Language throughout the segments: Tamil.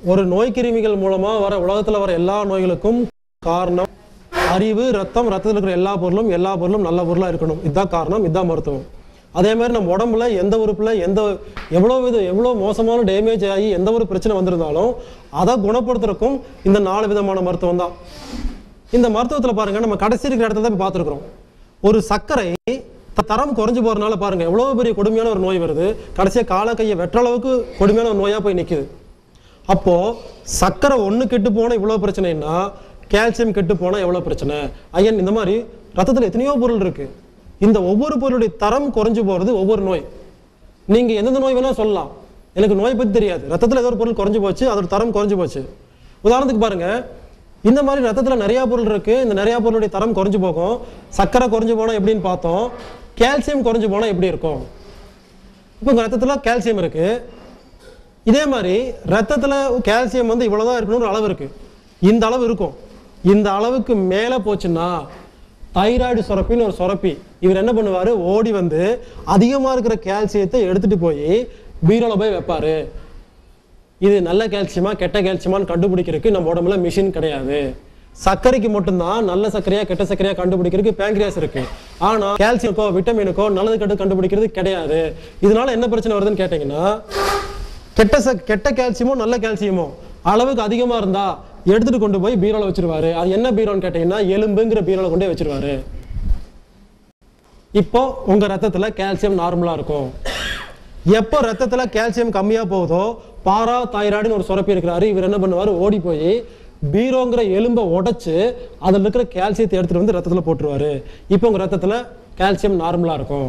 ஒரு நோய் கிருமிகள் மூலமா வர உலகத்துல வர எல்லா நோய்களுக்கும் காரணம் அறிவு ரத்தம் ரத்தத்தில் இருக்கிற எல்லா பொருளும் எல்லா பொருளும் நல்ல பொருளா இருக்கணும் இதுதான் காரணம் இதுதான் மருத்துவம் அதே மாதிரி நம்ம உடம்புல எந்த உறுப்புல எந்த எவ்வளோ வித எவ்வளோ மோசமான டேமேஜ் ஆகி எந்த ஒரு பிரச்சனை வந்திருந்தாலும் அதை குணப்படுத்துறதுக்கும் இந்த நாலு விதமான மருத்துவம் தான் இந்த மருத்துவத்தில் பாருங்க நம்ம கடைசி இருக்கிற இடத்துல தான் பார்த்துருக்குறோம் ஒரு சர்க்கரை த- தரம் குறைஞ்சு போறதுனால பாருங்க எவ்வளோ பெரிய கொடுமையான ஒரு நோய் வருது கடைசியாக கால கையை வெட்டுற அளவுக்கு கொடுமையான ஒரு நோயாக போய் நிற்குது அப்போ சர்க்கரை ஒன்று கெட்டு போனால் இவ்வளோ பிரச்சனைன்னா கால்சியம் கெட்டு போனால் எவ்வளோ பிரச்சனை ஐயன் இந்த மாதிரி ரத்தத்தில் எத்தனையோ பொருள் இருக்கு இந்த ஒவ்வொரு பொருளுடைய தரம் குறைஞ்சு போகிறது ஒவ்வொரு நோய் நீங்க எந்தெந்த நோய் வேணா சொல்லலாம் எனக்கு நோய் பத்தி தெரியாது ரத்தத்துல ஏதோ ஒரு பொருள் குறைஞ்சு போச்சு அதோட தரம் குறைஞ்சு போச்சு உதாரணத்துக்கு பாருங்க இந்த மாதிரி ரத்தத்துல நிறைய பொருள் இருக்கு இந்த நிறைய பொருளுடைய தரம் குறைஞ்சு போகும் சர்க்கரை குறைஞ்சு போனா எப்படின்னு பார்த்தோம் கால்சியம் குறைஞ்சு போனா எப்படி இருக்கும் இப்போ உங்க ரத்தத்துல கால்சியம் இருக்கு இதே மாதிரி ரத்தத்துல கால்சியம் வந்து இவ்வளவுதான் இருக்கணும்னு ஒரு அளவு இருக்கு இந்த அளவு இருக்கும் இந்த அளவுக்கு மேல போச்சுன்னா தைராய்டு சுரப்பின்னு ஒரு சுரப்பி இவர் என்ன பண்ணுவாரு ஓடி வந்து அதிகமா இருக்கிற கால்சியத்தை எடுத்துட்டு போய் பீரோல போய் வைப்பாரு இது நல்ல கால்சியமா கெட்ட கால்சியமான்னு கண்டுபிடிக்கிறதுக்கு நம்ம உடம்புல மிஷின் கிடையாது சர்க்கரைக்கு மட்டும்தான் நல்ல சர்க்கரையா கெட்ட சர்க்கரையா கண்டுபிடிக்கிறதுக்கு பேங்க்ரியாஸ் இருக்கு ஆனா கால்சியம்க்கோ விட்டமினுக்கோ நல்லது கெட்டு கண்டுபிடிக்கிறது கிடையாது இதனால என்ன பிரச்சனை வருதுன்னு கேட்டீங்கன்னா கெட்ட ச கெட்ட கால்சியமோ நல்ல கால்சியமோ அளவுக்கு அதிகமா இருந்தா எடுத்துட்டு கொண்டு போய் பீரோல வச்சிருவாரு அது என்ன பீரோன்னு கேட்டீங்கன்னா எலும்புங்கிற பீரோல கொண்டு போய் வச்சிருவாரு இப்போ உங்க ரத்தத்துல கால்சியம் நார்மலா இருக்கும் எப்போ ரத்தத்துல கால்சியம் கம்மியா போகுதோ பாரா தைராய்டுன்னு ஒரு சுரப்பி இருக்கிறாரு இவர் என்ன பண்ணுவாரு ஓடி போய் பீரோங்கிற எலும்பை உடைச்சு அதுல இருக்கிற கால்சியத்தை எடுத்துட்டு வந்து ரத்தத்துல போட்டுருவாரு இப்போ உங்க ரத்தத்துல கால்சியம் நார்மலா இருக்கும்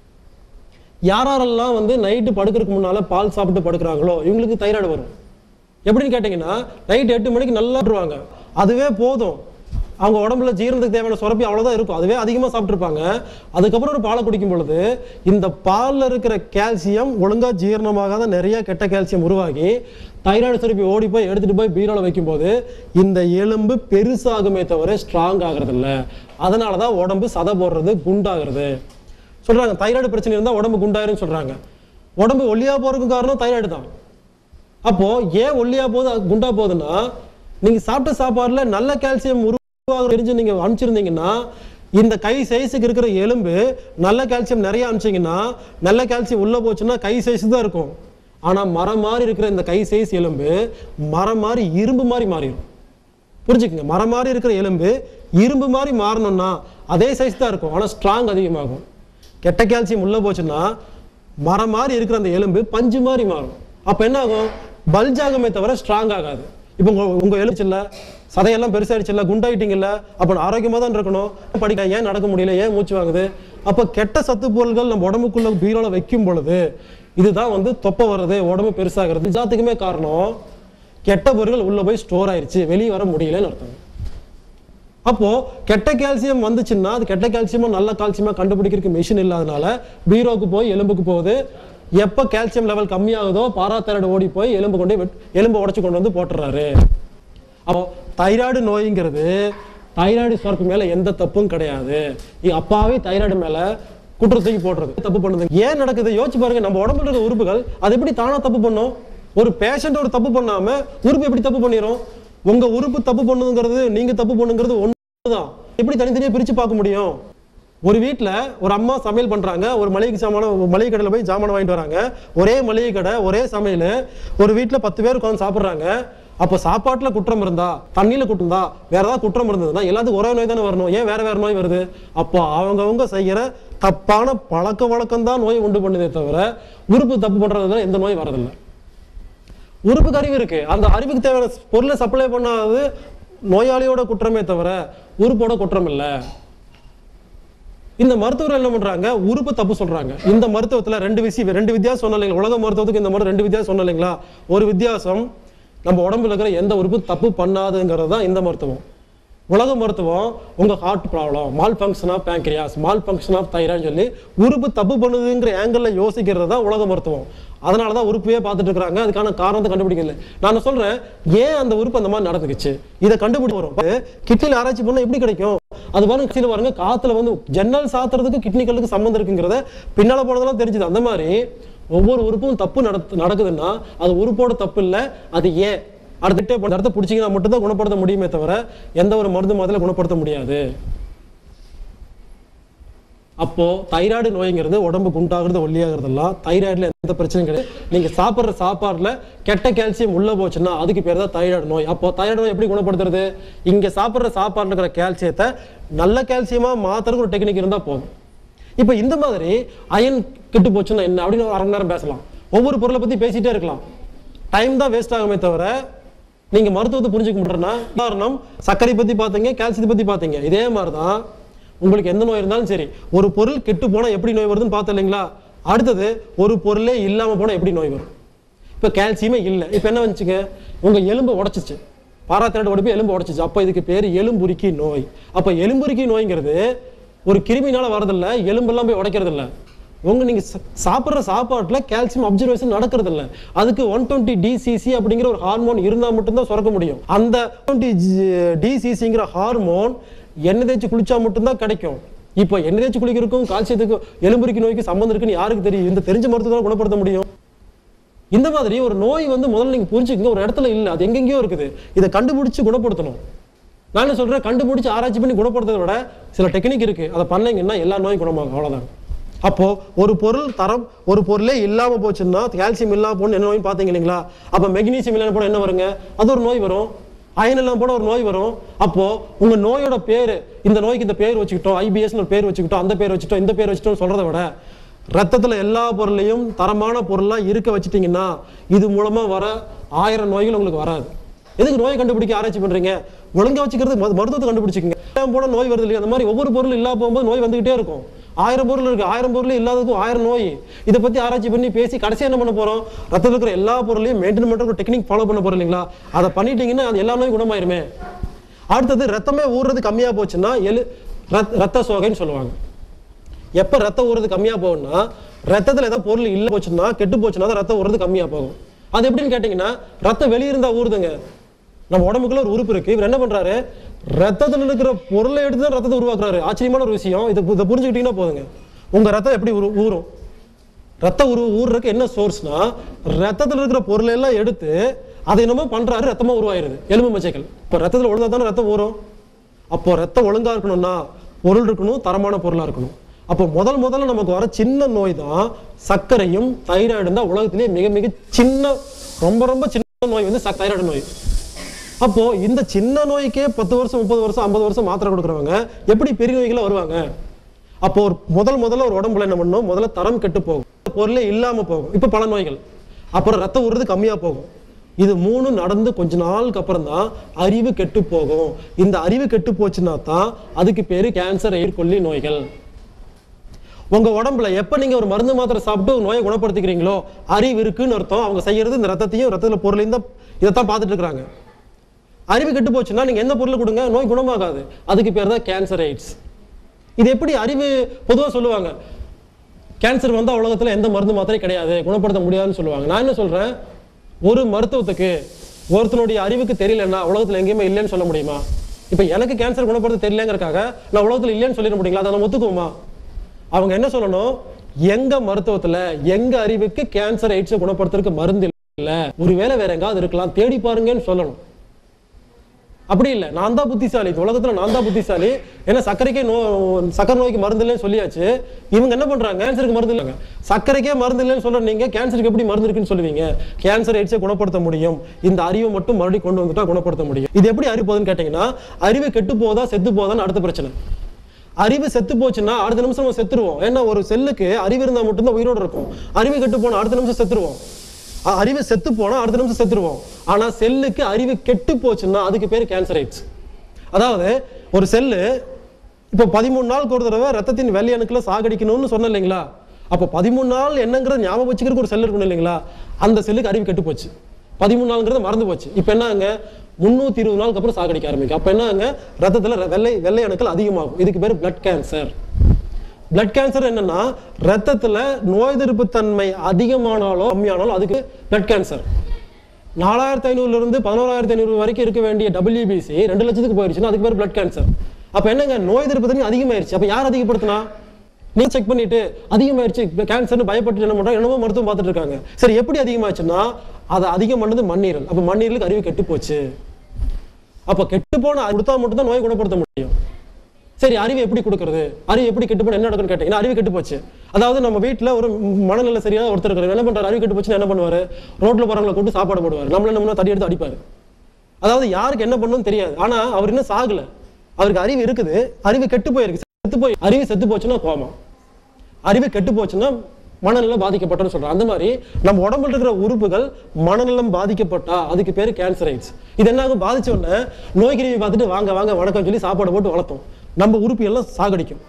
யாரெல்லாம் வந்து நைட்டு படுக்கிறதுக்கு முன்னால பால் சாப்பிட்டு படுக்கிறாங்களோ இவங்களுக்கு தைராய்டு வரும் எப்படின்னு கேட்டிங்கன்னா நைட் எட்டு மணிக்கு நல்லா விட்டுருவாங்க அதுவே போதும் அவங்க உடம்புல ஜீரணத்துக்கு தேவையான சுரப்பி அவ்வளவுதான் இருக்கும் அதுவே அதிகமாக சாப்பிட்ருப்பாங்க அதுக்கப்புறம் ஒரு பாலை குடிக்கும் பொழுது இந்த பாலில் இருக்கிற கால்சியம் ஒழுங்கா ஜீரணமாகாத நிறைய கெட்ட கால்சியம் உருவாகி தைராய்டு சுரப்பி ஓடி போய் எடுத்துட்டு போய் பீரோல வைக்கும்போது இந்த எலும்பு பெருசாகுமே தவிர ஸ்ட்ராங் ஆகிறது இல்ல அதனால தான் உடம்பு சதை போடுறது குண்டாகிறது சொல்றாங்க தைராய்டு பிரச்சனை இருந்தா உடம்பு குண்டாயிருன்னு சொல்றாங்க உடம்பு ஒல்லியா போறதுக்கு காரணம் தைராய்டு தான் அப்போ ஏன் ஒல்லியா போகுது அது குண்டா போகுதுன்னா நீங்க சாப்பிட்ட சாப்பாடுல நல்ல கால்சியம் உருவாக தெரிஞ்சு நீங்க அனுப்பிச்சிருந்தீங்கன்னா இந்த கை சைஸுக்கு இருக்கிற எலும்பு நல்ல கால்சியம் நிறைய அனுப்பிச்சிங்கன்னா நல்ல கால்சியம் உள்ள போச்சுன்னா கை சைஸ் தான் இருக்கும் ஆனா மரம் மாதிரி இருக்கிற இந்த கை சைஸ் எலும்பு மரம் மாதிரி இரும்பு மாதிரி மாறிடும் புரிஞ்சுக்கங்க மரம் மாதிரி இருக்கிற எலும்பு இரும்பு மாதிரி மாறணும்னா அதே சைஸ் தான் இருக்கும் ஆனா ஸ்ட்ராங் அதிகமாகும் கெட்ட கால்சியம் உள்ள போச்சுன்னா மரம் மாதிரி இருக்கிற அந்த எலும்பு பஞ்சு மாதிரி மாறும் அப்ப என்ன ஆகும் பல்ஜ் ஆகுமே தவிர ஸ்ட்ராங் ஆகாது இப்போ உங்க உங்க எலும்பு இல்ல சதையெல்லாம் பெருசாயிடுச்சுல்ல குண்டாயிட்டீங்கல்ல அப்போ ஆரோக்கியமா தான் இருக்கணும் படிக்க ஏன் நடக்க முடியல ஏன் மூச்சு வாங்குது அப்போ கெட்ட சத்து பொருள்கள் நம்ம உடம்புக்குள்ள பீரோல வைக்கும் பொழுது இதுதான் வந்து தொப்பை வர்றது உடம்பு பெருசாகிறது எல்லாத்துக்குமே காரணம் கெட்ட பொருட்கள் உள்ள போய் ஸ்டோர் ஆயிருச்சு வெளியே வர முடியலன்னு அர்த்தம் அப்போ கெட்ட கால்சியம் வந்துச்சுன்னா அது கெட்ட கால்சியமா நல்ல கால்சியமா கண்டுபிடிக்கிறதுக்கு மிஷின் இல்லாதனால பீரோக்கு போய் எலும்புக்கு போகுது எப்போ கால்சியம் லெவல் கம்மியாகுதோ பாராதைராய்டு ஓடி போய் எலும்பு கொண்டு போய் வெட்- எலும்பை உடைச்சு கொண்டு வந்து போட்டுறாரு அப்போ தைராய்டு நோய்ங்கிறது தைராய்டு சுரப்பு மேல எந்த தப்பும் கிடையாது இ- அப்பாவே தைராய்டு மேல குற்றத்துக்கு போடுறது தப்பு பண்ணுது ஏன் நடக்குது யோசிச்சு பாருங்க நம்ம உடம்புல இருக்கிற உறுப்புகள் அது எப்படி தானா தப்பு பண்ணும் ஒரு பேஷண்ட் ஒரு தப்பு பண்ணாம உறுப்பு எப்படி தப்பு பண்ணிரும் உங்க உறுப்பு தப்பு பண்ணுங்கிறது நீங்க தப்பு பண்ணுங்கிறது ஒண்ணுதான் எப்படி தனித்தனியா பிரிச்சு பார்க்க முடியும் ஒரு வீட்ல ஒரு அம்மா சமையல் பண்றாங்க ஒரு மளிகை சாமான ஒரு மளிகை கடையில போய் சாமான் வாங்கிட்டு வராங்க ஒரே மளிகை கடை ஒரே சமையல் ஒரு வீட்ல பத்து பேர் உட்காந்து சாப்பிடுறாங்க அப்போ சாப்பாட்டுல குற்றம் இருந்தா தண்ணியில குற்றம் தான் வேற ஏதாவது குற்றம் இருந்ததுன்னா எல்லாத்துக்கும் ஒரே நோய் தானே வரணும் ஏன் வேற வேற நோய் வருது அப்போ அவங்கவங்க செய்யற தப்பான பழக்க வழக்கம் தான் நோய் உண்டு பண்ணுதே தவிர உறுப்பு தப்பு பண்றதுனால எந்த நோய் வரதில்லை உறுப்புக்கு அறிவு இருக்கு அந்த அறிவுக்கு தேவையான பொருளை சப்ளை பண்ணாதது நோயாளியோட குற்றமே தவிர உறுப்போட குற்றம் இல்லை இந்த மருத்துவர்கள் என்ன பண்றாங்க உறுப்பு தப்பு சொல்றாங்க இந்த மருத்துவத்துல ரெண்டு விஷயம் ரெண்டு வித்தியாசம் சொன்ன இல்லைங்களா உலக மருத்துவத்துக்கு இந்த மாதிரி ரெண்டு வித்தியாசம் சொன்ன இல்லைங்களா ஒரு வித்தியாசம் நம்ம உடம்புல இருக்கிற எந்த உறுப்பு தப்பு பண்ணாதுங்கிறது தான் இந்த மருத்துவம் உலக மருத்துவம் உங்க heart problem mal function of pancreas mal function of thyroid சொல்லி உறுப்பு தப்பு பண்ணுதுங்கிற ஆங்கிள் யோசிக்கிறது தான் உலக மருத்துவம் அதனால தான் உறுப்பையே பார்த்துட்டு இருக்காங்க அதுக்கான காரணத்தை கண்டுபிடிக்கல நான் சொல்றேன் ஏன் அந்த உறுப்பு அந்த மாதிரி நடந்துக்குச்சு இதை கண்டுபிடி வரும் கிட்னியில் ஆராய்ச்சி பண்ணா எப்படி கிடைக்கும் அது பாருங்க கீழே பாருங்க காத்துல வந்து ஜன்னல் சாத்துறதுக்கு கிட்னிகளுக்கு சம்மந்தம் இருக்குங்கிறத பின்னால போனதெல்லாம் தெரிஞ்சுது அந்த மாதிரி ஒவ்வொரு உறுப்பும் தப்பு நடத்து நடக்குதுன்னா அது உறுப்போட தப்பு இல்லை அது ஏன் அடுத்துட்டே போன இடத்த பிடிச்சிங்கன்னா மட்டும்தான் குணப்படுத்த முடியுமே தவிர எந்த ஒரு மருந்து மாத்திரை குணப்படுத்த முடியாது அப்போ தைராய்டு நோய்ங்கிறது உடம்பு குண்டாகிறது ஒல்லியாகிறதெல்லாம் தைராய்டுல எந்த பிரச்சனையும் கிடையாது நீங்க சாப்பிட்ற சாப்பாடுல கெட்ட கால்சியம் உள்ள போச்சுன்னா அதுக்கு பேர் தான் தைராய்டு நோய் அப்போ தைராய்டு நோய் எப்படி குணப்படுத்துறது இங்க சாப்பிட்ற சாப்பாடுல இருக்கிற கால்சியத்தை நல்ல கால்சியமா மாத்துறதுக்கு ஒரு டெக்னிக் இருந்தா போதும் இப்போ இந்த மாதிரி அயன் கெட்டு போச்சுன்னா என்ன அப்படின்னு ஒரு அரை மணி நேரம் பேசலாம் ஒவ்வொரு பொருளை பத்தி பேசிட்டே இருக்கலாம் டைம் தான் வேஸ்ட் ஆகுமே தவிர நீங்க மருத்துவத்தை புரிஞ்சுக்க முடியறனா உதாரணம் சர்க்கரை பத்தி பார்த்தீங்க கால்சியத்தை பத்தி பார்த்தீங்க இதே மாதிரி தான் உங்களுக்கு எந்த நோய் இருந்தாலும் சரி ஒரு பொருள் கெட்டு போனா எப்படி நோய் வருதுன்னு பார்த்தோம் இல்லைங்களா அடுத்தது ஒரு பொருளே இல்லாம போனா எப்படி நோய் வரும் இப்போ கால்சியமே இல்லை இப்போ என்ன வந்துச்சுங்க உங்க எலும்பு உடைச்சிச்சு பாராத்திரட்டு உடம்பு எலும்பு உடைச்சிச்சு அப்போ இதுக்கு பேர் எலும்புருக்கி நோய் அப்போ எலும்புருக்கி நோய்ங்கிறது ஒரு கிருமினால வரதில்ல எலும்பெல்லாம் போய் உடைக்கிறது இல்ல உங்க நீங்க சா- சாப்பிடுற சாப்பாட்டுல கால்சியம் அப்சர்வேஷன் நடக்கிறது இல்ல அதுக்கு ஒன் டுவெண்ட்டி டிசிசி அப்படிங்கிற ஒரு ஹார்மோன் இருந்தா மட்டும்தான் சுரக்க முடியும் அந்த டுவெண்ட்டி டிசிசிங்கிற ஹார்மோன் எண்ணெய் தேய்ச்சி குளிச்சா மட்டும்தான் கிடைக்கும் இப்போ எண்ணெய் தேய்ச்சி குளிக்கிறதுக்கும் கால்சியத்துக்கும் எலும்புருக்கி நோய்க்கு சம்மந்தம் இருக்குன்னு யாருக்கு தெரியும் இந்த தெரிஞ்ச மருத்துவம் குணப்படுத்த முடியும் இந்த மாதிரி ஒரு நோய் வந்து முதல்ல நீங்க புரிஞ்சுக்கங்க ஒரு இடத்துல இல்ல அது எங்கெங்கேயோ இருக்குது இதை கண்டுபிடிச்சு குணப்படுத்தணும் நான் என்ன சொல்றேன் கண்டுபிடிச்சு ஆராய்ச்சி பண்ணி குணப்படுத்துறதை விட சில டெக்னிக் இருக்கு அதை பண்ணீங்கன்னா எல்லா நோயும் குணமாகும் அவ்வளவுதான் அப்போ ஒரு பொருள் தரம் ஒரு பொருளே இல்லாம போச்சுன்னா கால்சியம் இல்லாம போன என்ன நோய் பாத்தீங்க இல்லைங்களா அப்ப மெக்னீசியம் இல்லாம போனா என்ன வருங்க அது ஒரு நோய் வரும் அயன் இல்லாம போனா ஒரு நோய் வரும் அப்போ உங்க நோயோட பேரு இந்த நோய்க்கு இந்த பேர் வச்சுக்கிட்டோம் ஐபிஎஸ் ஒரு பேர் வச்சுக்கிட்டோம் அந்த பேர் வச்சுட்டோம் இந்த பேர் வச்சுட்டோம் சொல்றதை விட ரத்தத்துல எல்லா பொருளையும் தரமான பொருளா இருக்க வச்சிட்டீங்கன்னா இது மூலமா வர ஆயிரம் நோய்கள் உங்களுக்கு வராது எதுக்கு நோயை கண்டுபிடிக்க ஆராய்ச்சி பண்றீங்க ஒழுங்கா வச்சுக்கிறது மரு- மருத்துவத்தை கண்டுபிடிச்சிக்கங்க இல்லாம போன நோய் வருது இல்லையா அந்த மாதிரி ஒவ்வொரு பொருள் இல்லாம போகும்போது நோய் வந்துகிட்டே இருக்கும் ஆயிரம் பொருள் இருக்கு ஆயிரம் பொருள் இல்லாததுக்கும் ஆயிரம் நோய் இதை பத்தி ஆராய்ச்சி பண்ணி பேசி கடைசியா என்ன பண்ண போறோம் ரத்தத்தில் இருக்கிற எல்லா பொருளையும் மெயின்டைன் பண்ற ஒரு டெக்னிக் ஃபாலோ பண்ண போறோம் இல்லைங்களா அதை பண்ணிட்டீங்கன்னா அது எல்லா நோயும் குணமாயிருமே அடுத்தது ரத்தமே ஊறுறது கம்மியா போச்சுன்னா எலு ரத்- ரத்த சோகைன்னு சொல்லுவாங்க எப்ப ரத்தம் ஊறுறது கம்மியா போகும்னா ரத்தத்துல ஏதாவது பொருள் இல்ல போச்சுன்னா கெட்டு போச்சுன்னா தான் ரத்தம் ஊறுறது கம்மியா போகும் அது எப்படின்னு கேட்டீங்கன்னா ரத்தம் வெளிய இருந்தா ஊறுதுங்க நம்ம உடம்புக்குள்ள ஒரு உறுப்பு இருக்கு இவர் என்ன பண்றாரு ரத்தத்துல இருக்கிற பொருளை எடுத்து தான் ரத்தத்தை உருவாக்குறாரு ஆச்சரியமான ஒரு விஷயம் இதை இதை புரிஞ்சுக்கிட்டீங்கன்னா போதுங்க உங்க ரத்தம் எப்படி ஊறு- ஊறும் ரத்த உரு ஊறுறதுக்கு என்ன சோர்ஸ்னா ரத்தத்துல இருக்கிற பொருளை எல்லாம் எடுத்து அதை என்னமோ பண்றாரு ரத்தமா உருவாயிருது எலும்பு மச்சைகள் இப்போ ரத்தத்துல ஒழுங்கா தானே ரத்தம் ஊறும் அப்போ ரத்தம் ஒழுங்கா இருக்கணும்னா பொருள் இருக்கணும் தரமான பொருளா இருக்கணும் அப்போ முதல் முதல்ல நமக்கு வர சின்ன நோய் தான் சர்க்கரையும் தைராய்டும் தான் உலகத்திலேயே மிக மிக சின்ன ரொம்ப ரொம்ப சின்ன நோய் வந்து ச- தைராய்டு நோய் அப்போ இந்த சின்ன நோய்க்கே பத்து வருஷம் முப்பது வருஷம் ஐம்பது வருஷம் மாத்திரை கொடுக்குறவங்க எப்படி பெரிய நோய்களா வருவாங்க அப்போ ஒரு முதல் முதல்ல ஒரு உடம்புல என்ன பண்ணும் முதல்ல தரம் கெட்டு போகும் பொருளே இல்லாம போகும் இப்போ பல நோய்கள் அப்புறம் ரத்தம் ஊறுறது கம்மியா போகும் இது மூணு நடந்து கொஞ்ச நாளுக்கு அப்புறம் தான் அறிவு கெட்டு போகும் இந்த அறிவு கெட்டு போச்சுன்னா தான் அதுக்கு பேரு கேன்சர் எயிர்கொல்லி நோய்கள் உங்க உடம்புல எப்ப நீங்க ஒரு மருந்து மாத்திரை சாப்பிட்டு ஒரு நோயை குணப்படுத்திக்கிறீங்களோ அறிவு இருக்குன்னு அர்த்தம் அவங்க செய்யறது இந்த ரத்தத்தையும் ரத்தத்துல பொருளையும் தான் இதைத்தான் பார்த்துட்டு இருக்காங்க அறிவு கெட்டு போச்சுன்னா நீங்க எந்த பொருளை கொடுங்க நோய் குணமாகாது அதுக்கு பேர் தான் கேன்சர் எய்ட்ஸ் இது எப்படி அறிவு பொதுவா சொல்லுவாங்க கேன்சர் வந்தா உலகத்துல எந்த மருந்து மாத்திரை கிடையாது குணப்படுத்த முடியாதுன்னு சொல்லுவாங்க நான் என்ன சொல்றேன் ஒரு மருத்துவத்துக்கு ஒருத்தனுடைய அறிவுக்கு தெரியலன்னா உலகத்துல எங்கேயுமே இல்லைன்னு சொல்ல முடியுமா இப்ப எனக்கு கேன்சர் குணப்படுத்த தெரியலங்கிறக்காக நான் உலகத்துல இல்லைன்னு சொல்லிட முடியுங்களா அதை நம்ம ஒத்துக்குவோமா அவங்க என்ன சொல்லணும் எங்க மருத்துவத்துல எங்க அறிவுக்கு கேன்சர் எய்ட்ஸ் குணப்படுத்துறதுக்கு மருந்து இல்ல ஒருவேளை வேற எங்காவது இருக்கலாம் தேடி பாருங்கன்னு சொல்லணும் அப்படி இல்லை நான் தான் புத்திசாலி இந்த உலகத்துல நான் தான் புத்திசாலி ஏன்னா சர்க்கரைக்கே நோ சக்கரை நோய்க்கு மருந்து இல்லைன்னு சொல்லியாச்சு இவங்க என்ன பண்றாங்க கேன்சருக்கு மருந்து இல்லைங்க சர்க்கரைக்கே மருந்து இல்லைன்னு சொல்ற நீங்க கேன்சருக்கு எப்படி மருந்து இருக்குன்னு சொல்லுவீங்க கேன்சர் எய்ட்ஸை குணப்படுத்த முடியும் இந்த அறிவை மட்டும் மறுபடியும் கொண்டு வந்துட்டா குணப்படுத்த முடியும் இது எப்படி அறிவு போகுதுன்னு கேட்டீங்கன்னா அறிவு கெட்டு போதா செத்து போதான்னு அடுத்த பிரச்சனை அறிவு செத்து போச்சுன்னா அடுத்த நிமிஷம் நம்ம செத்துருவோம் ஏன்னா ஒரு செல்லுக்கு அறிவு இருந்தா மட்டும்தான் உயிரோட இருக்கும் அறிவு கெட்டு போனா அடுத்த நிமிஷம் செத்துருவோம் அ- அறிவு செத்து போனா அடுத்த நிமிஷம் செத்துருவோம் ஆனா செல்லுக்கு அறிவு கெட்டு போச்சுன்னா அதுக்கு பேர் கேன்சர் எய்ட்ஸ் அதாவது ஒரு செல்லு இப்போ பதிமூணு நாளுக்கு ஒரு தடவை ரத்தத்தின் வெள்ளை அணுக்களை சாகடிக்கணும்னு சொன்னேன் இல்லைங்களா அப்போ பதிமூணு நாள் என்னங்கிறத ஞாபகம் வச்சுக்கிறதுக்கு ஒரு செல் இருக்கணும் இல்லைங்களா அந்த செல்லுக்கு அறிவு கெட்டு போச்சு பதிமூணு நாளுங்கிறது மறந்து போச்சு இப்போ என்னங்க முந்நூற்றி இருபது நாளுக்கு அப்புறம் சாகடிக்க ஆரம்பிக்கும் அப்போ என்னங்க ரத்தத்தில் வெள்ளை வெள்ளை அணுக்கள் அதிகமாகும் இதுக்கு பேர் பிளட் கேன்சர் பிளட் கேன்சர் என்னன்னா ரத்தத்துல நோய் எதிர்ப்பு தன்மை அதிகமானாலோ கம்மியானாலும் அதுக்கு பிளட் கேன்சர் நாலாயிரத்தி ஐநூறுல இருந்து பதினோராயிரத்தி ஐநூறு வரைக்கும் இருக்க வேண்டிய WBC ரெண்டு லட்சத்துக்கு போயிருச்சுன்னா அதுக்கு பேர் பிளட் கேன்சர் அப்ப என்னங்க நோய் எதிர்ப்பு தன்மை அதிகமாயிருச்சு அப்ப யார் அதிகப்படுத்தினா நீங்க செக் பண்ணிட்டு அதிகமாயிருச்சு கேன்சர்னு பயப்பட்டு என்ன பண்றாங்க என்னமோ மருத்துவம் பார்த்துட்டு இருக்காங்க சரி எப்படி அதிகமாச்சுன்னா அதை அதிகம் பண்ணது மண்ணீரல் அப்ப மண்ணீரலுக்கு அறிவு கெட்டு போச்சு அப்ப கெட்டு போன கொடுத்தா மட்டும் தான் நோயை குணப்படுத்த முடியும் சரி அறிவு எப்படி கொடுக்கறது அறிவு எப்படி கெட்டு போன என்ன நடக்கும்னு கேட்டீங்கன்னா அறிவு கெட்டு போச்சு அதாவது நம்ம வீட்ல ஒரு மனநிலை சரியாக ஒருத்தர் இருக்காரு என்ன பண்றாரு அறிவு கெட்டு போச்சுன்னா என்ன பண்ணுவாரு ரோட்ல போறவங்களை கூட்டு சாப்பாடு போடுவார் நம்மள என்ன தடி எடுத்து அடிப்பாரு அதாவது யாருக்கு என்ன பண்ணணும்னு தெரியாது ஆனா அவர் இன்னும் சாகல அவருக்கு அறிவு இருக்குது அறிவு கெட்டு போயிருக்கு செத்து போய் அறிவு செத்து போச்சுன்னா கோபம் அறிவு கெட்டு போச்சுன்னா மனநலம் பாதிக்கப்பட்டன்னு சொல்றோம் அந்த மாதிரி நம்ம உடம்புல இருக்கிற உறுப்புகள் மனநலம் பாதிக்கப்பட்டா அதுக்கு பேரு கேன்சர் ஆயிடுச்சு இது என்ன ஆகும் பாதிச்ச உடனே நோய்கிருமி பார்த்துட்டு வாங்க வாங்க வணக்கம் சொல்லி சாப்பாடு போட்டு வளர்த்தோம் நம்ம உறுப்பு எல்லாம் சாகடிக்கும்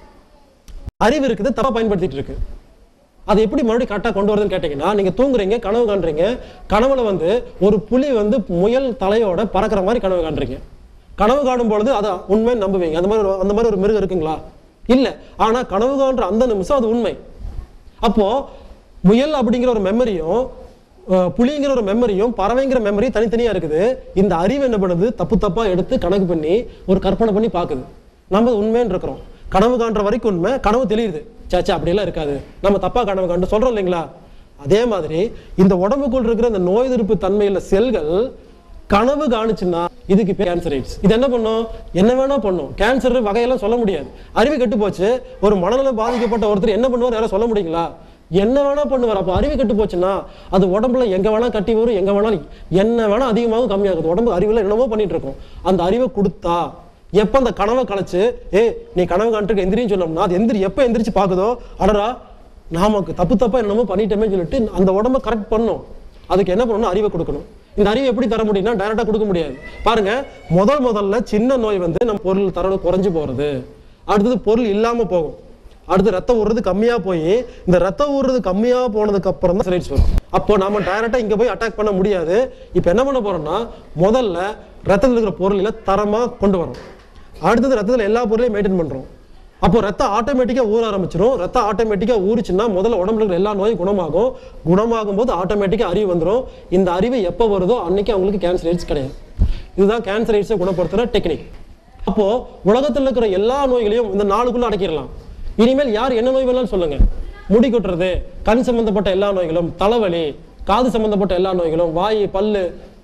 அறிவு இருக்குது தப்பா பயன்படுத்திட்டு இருக்கு அதை எப்படி மறுபடியும் கரெக்டாக கொண்டு வருதுன்னு கேட்டிங்கன்னா நீங்கள் தூங்குறீங்க கனவு காண்றீங்க கனவுல வந்து ஒரு புலி வந்து முயல் தலையோட பறக்கிற மாதிரி கனவு காண்றீங்க கனவு காணும் பொழுது அதை உண்மை நம்புவீங்க அந்த மாதிரி ஒரு- அந்த மாதிரி ஒரு மிருகம் இருக்குங்களா இல்லை ஆனால் கனவு காண்ற அந்த நிமிஷம் அது உண்மை அப்போ முயல் அப்படிங்கிற ஒரு மெமரியும் புலிங்கிற ஒரு மெமரியும் பறவைங்கிற மெமரி தனித்தனியா இருக்குது இந்த அறிவு என்ன பண்ணுது தப்பு தப்பா எடுத்து கணக்கு பண்ணி ஒரு கற்பனை பண்ணி பார்க்குது நம்ம உண்மைன்னு இருக்கிறோம் கனவு காண்ற வரைக்கும் உண்மை கனவு தெரியுது சேச்சா அப்படியெல்லாம் இருக்காது நம்ம தப்பா கனவு காண்டு சொல்றோம் இல்லைங்களா அதே மாதிரி இந்த உடம்புக்குள் இருக்கிற இந்த நோய் எதிர்ப்பு தன்மையில செல்கள் கனவு காணுச்சுன்னா இதுக்கு பேர் கேன்சர் ஆயிடுச்சு இது என்ன பண்ணும் என்ன வேணா பண்ணும் கேன்சர் வகையெல்லாம் சொல்ல முடியாது அறிவு கெட்டு போச்சு ஒரு மனநலம் பாதிக்கப்பட்ட ஒருத்தர் என்ன பண்ணுவார் யாரும் சொல்ல முடியுங்களா என்ன வேணா பண்ணுவார் அப்போ அறிவு கெட்டு போச்சுன்னா அது உடம்புல எங்க வேணா கட்டி வரும் எங்க வேணாலும் என்ன வேணா அதிகமாகும் கம்மியாகுது உடம்பு அறிவுல என்னமோ பண்ணிட்டு இருக்கோம் அந்த அறிவை கொடுத்தா எப்ப அந்த கனவை கலைச்சு ஏ நீ கனவு காண்றதுக்கு எந்திரின்னு சொன்னோம்னா அது எந்திரி எப்ப எந்திரிச்சு பாக்குதோ அடரா நாமக்கு தப்பு தப்பா என்னமோ பண்ணிட்டோமே சொல்லிட்டு அந்த உடம்ப கரெக்ட் பண்ணும் அதுக்கு என்ன பண்ணணும் அறிவை கொடுக்கணும் இந்த அறிவை எப்படி தர முடியும்னா டைரக்டா கொடுக்க முடியாது பாருங்க முதல் முதல்ல சின்ன நோய் வந்து நம்ம பொருள் தர குறைஞ்சு போறது அடுத்தது பொருள் இல்லாம போகும் அடுத்து ரத்தம் ஊறுறது கம்மியா போய் இந்த ரத்தம் ஊறுறது கம்மியா போனதுக்கு அப்புறம் தான் ரைட்ஸ் வரும் அப்போ நாம டைரக்டா இங்க போய் அட்டாக் பண்ண முடியாது இப்போ என்ன பண்ண போறோம்னா முதல்ல ரத்தத்தில் இருக்கிற பொருளில தரமா கொண்டு வரோம் அடுத்தது ரத்தத்தில் எல்லா பொருளையும் மெயின்டைன் பண்றோம் அப்போ ரத்தம் ஆட்டோமேட்டிக்கா ஊற ஆரம்பிச்சிடும் ரத்தம் ஆட்டோமேட்டிக்கா ஊறிச்சுன்னா முதல்ல உடம்புல இருக்கிற எல்லா நோயும் குணமாகும் குணமாகும் போது ஆட்டோமேட்டிக்கா அறிவு வந்துடும் இந்த அறிவு எப்போ வருதோ அன்னைக்கு அவங்களுக்கு கேன்சர் எய்ட்ஸ் கிடையாது இதுதான் கேன்சர் எய்ட்ஸை குணப்படுத்துற டெக்னிக் அப்போ உலகத்தில் இருக்கிற எல்லா நோய்களையும் இந்த நாளுக்குள்ள அடக்கிடலாம் இனிமேல் யார் என்ன நோய் வேணாலும் சொல்லுங்க முடி கொட்டுறது கண் சம்பந்தப்பட்ட எல்லா நோய்களும் தலைவலி காது சம்பந்தப்பட்ட எல்லா நோய்களும் வாய் பல்லு